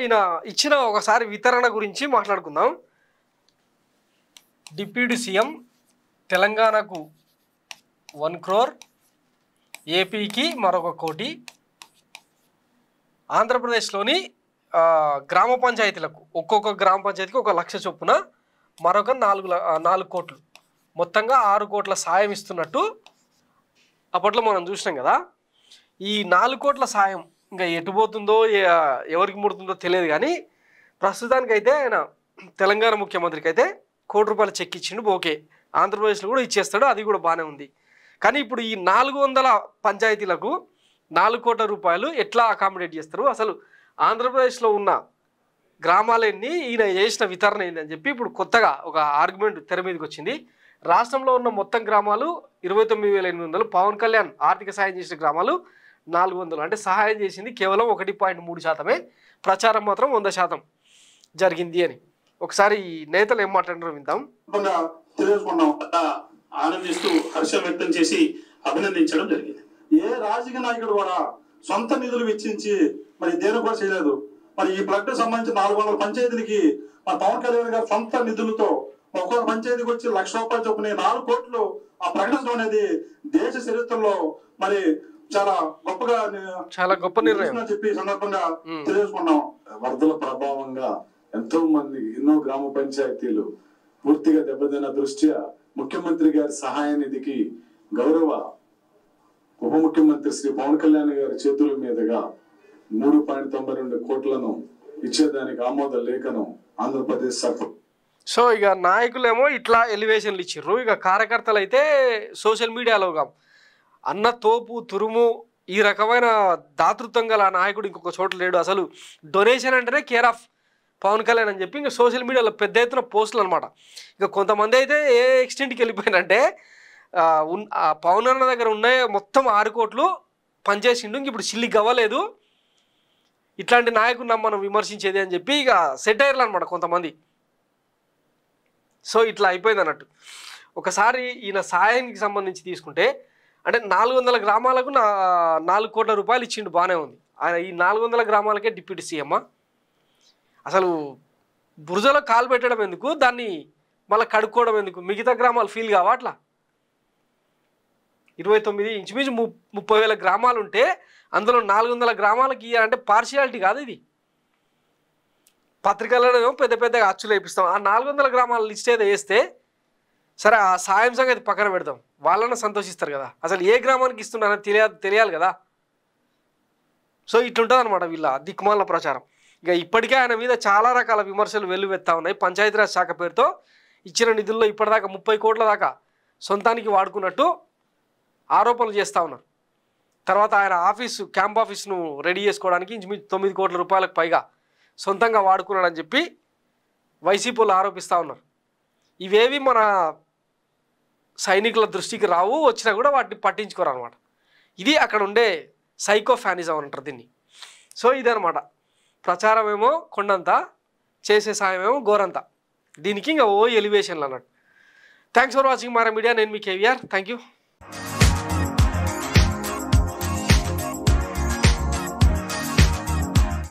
ఈయన ఇచ్చిన ఒకసారి వితరణ గురించి మాట్లాడుకుందాం డిప్యూటీ సీఎం తెలంగాణకు వన్ క్రోర్ ఏపీకి మరొక కోటి ఆంధ్రప్రదేశ్లోని ఆ, గ్రామ పంచాయతీలకు ఒక్కొక్క గ్రామ పంచాయతీకి ఒక లక్ష చొప్పున మరొక నాలుగు ల- ఆ, నాలుగు కోట్లు మొత్తంగా ఆరు కోట్ల సాయం ఇస్తున్నట్టు అప్పట్లో మనం చూసినాం కదా ఈ నాలుగు కోట్ల సాయం ఇంకా ఎటు పోతుందో ఏ- ఎవరికి ముడుతుందో తెలియదు కానీ ప్రస్తుతానికైతే ఆయన తెలంగాణ ముఖ్యమంత్రికి అయితే కోటి రూపాయలు చెక్ ఇచ్చిండు ఓకే ఆంధ్రప్రదేశ్లో కూడా ఇచ్చేస్తాడు అది కూడా బాగానే ఉంది కానీ ఇప్పుడు ఈ నాలుగు వందల పంచాయతీలకు నాలుగు కోట్ల రూపాయలు ఎట్లా అకామిడేట్ చేస్తారు అసలు ఆంధ్రప్రదేశ్లో ఉన్న గ్రామాలన్నీ ఈయన చేసిన వితరణ ఏందని చెప్పి ఇప్పుడు కొత్తగా ఒక ఆర్గ్యుమెంట్ తెర మీదకి వచ్చింది రాష్ట్రంలో ఉన్న మొత్తం గ్రామాలు ఇరవై తొమ్మిది వేల ఎనిమిది వందలు పవన్ కళ్యాణ్ ఆర్థిక సాయం చేసిన గ్రామాలు నాలుగు వందలు అంటే సహాయం చేసింది కేవలం ఒకటి పాయింట్ మూడు శాతమే ప్రచారం మాత్రం వంద శాతం జరిగింది అని ఒకసారి ఈ నేతలు ఏం మాట్లాడారో విందాం సందర్భంగా తెలియజేసుకున్నాం ఆనందిస్తూ హర్షం వ్యక్తం చేసి అభినందించడం జరిగింది ఏ రాజకీయ నాయకుడు కూడా సొంత నిధులు వెచ్చించి మరి దేని కూడా చేయలేదు మరి ఈ బ్లడ్ సంబంధించి నాలుగు వందల పంచాయతీలకి మన పవన్ కళ్యాణ్ గారు సొంత నిధులతో ఒక్కొక్క పంచాయతీకి వచ్చి లక్ష రూపాయలు చొప్పున ఈ నాలుగు కోట్లు ఆ ప్రకటించడం అనేది దేశ చరిత్రలో మరి చాలా గొప్పగా చాలా గొప్ప నిర్ణయం అని చెప్పి ఈ సందర్భంగా ఉమ్. తెలియజేసుకున్నాం వరదల ప్రభావంగా ఎంతో మంది ఎన్నో గ్రామ పంచాయతీలు పూర్తిగా దెబ్బతిన్న దృష్ట్యా ముఖ్యమంత్రి గారి సహాయ నిధికి గౌరవ ఉప ముఖ్యమంత్రి శ్రీ పవన్ కళ్యాణ్ గారి చేతుల మీదుగా మూడు పాయింట్ తొంభై రెండు కోట్లను ఇచ్చేదానికి ఆమోద లేఖను ఆంధ్రప్రదేశ్ సర్కార్ సో ఇక నాయకులేమో ఇట్లా ఎలివేషన్లు ఇచ్చిర్రు ఇక కార్యకర్తలు అయితే సోషల్ మీడియాలో గా అన్న తోపు తురుము ఈ రకమైన దాతృత్వం గల నాయకుడు ఇంకొక చోట లేడు అసలు డొనేషన్ అంటేనే కేర్ ఆఫ్ పవన్ కళ్యాణ్ అని చెప్పి ఇంకా సోషల్ మీడియాలో పెద్ద ఎత్తున పోస్టులు అనమాట ఇక కొంతమంది అయితే ఏ ఎక్స్టెంట్కి వెళ్ళిపోయినంటే ఆ, ఉన్- ఆ పవన్ అన్న దగ్గర ఉన్నాయి మొత్తం ఆరు కోట్లు పనిచేసిండు ఇంక ఇప్పుడు చిల్లి గవ్వలేదు ఇట్లాంటి నాయకుడిని మనం విమర్శించేది అని చెప్పి ఇక సెటైర్లు అనమాట కొంతమంది సో ఇట్లా అయిపోయింది అన్నట్టు ఒకసారి ఈయన సాయానికి సంబంధించి తీసుకుంటే అంటే నాలుగు వందల గ్రామాలకు నా నాలుగు కోట్ల రూపాయలు ఇచ్చిండు బాగానే ఉంది ఆయన ఈ నాలుగు వందల గ్రామాలకే డిప్యూటీ సీఎమ్మా అసలు బురజలో కాలు పెట్టడం ఎందుకు దాన్ని మళ్ళీ కడుక్కోవడం ఎందుకు మిగతా గ్రామాలు ఫీల్ కావా అట్లా ఇరవై తొమ్మిది ఇంచుమించు ము ముప్పై వేల గ్రామాలు ఉంటే అందులో నాలుగు వందల గ్రామాలకి ఇయ్యాలంటే పార్షియాలిటీ కాదు ఇది పత్రికలలో పెద్ద పెద్దగా అచ్చులు వేపిస్తాం ఆ నాలుగు వందల గ్రామాల లిస్ట్ ఏదో వేస్తే సరే ఆ సాయం సంగతి పక్కన పెడదాం వాళ్ళని సంతోషిస్తారు కదా అసలు ఏ గ్రామానికి ఇస్తున్నారని తెలియ తెలియాలి కదా సో ఇట్లుంటుంది అనమాట వీళ్ళ దిక్కుమాల ప్రచారం ఇక ఇప్పటికే ఆయన మీద చాలా రకాల విమర్శలు వెల్లువెత్తా ఉన్నాయి పంచాయతీరాజ్ శాఖ పేరుతో ఇచ్చిన నిధుల్లో ఇప్పటిదాకా ముప్పై కోట్ల దాకా సొంతానికి వాడుకున్నట్టు ఆరోపణలు చేస్తూ ఉన్నారు తర్వాత ఆయన ఆఫీసు క్యాంప్ ఆఫీస్ను రెడీ చేసుకోవడానికి ఇంచుమించు తొమ్మిది కోట్ల రూపాయలకు పైగా సొంతంగా వాడుకున్నాడని చెప్పి వైసీపీలు ఆరోపిస్తూ ఉన్నారు ఇవేవి మన సైనికుల దృష్టికి రావు వచ్చినా కూడా వాటిని పట్టించుకోరు అనమాట ఇది అక్కడ ఉండే సైకో ఫ్యానిజం అంటారు దీన్ని సో ఇదనమాట ప్రచారం ఏమో కొండంత చేసే సాయం ఏమో గోరంత దీనికి ఇంకా ఓ ఎలివేషన్లు అన్నట్టు thanks for watching Mara media నేను మీ కేవీఆర్ థ్యాంక్ యూ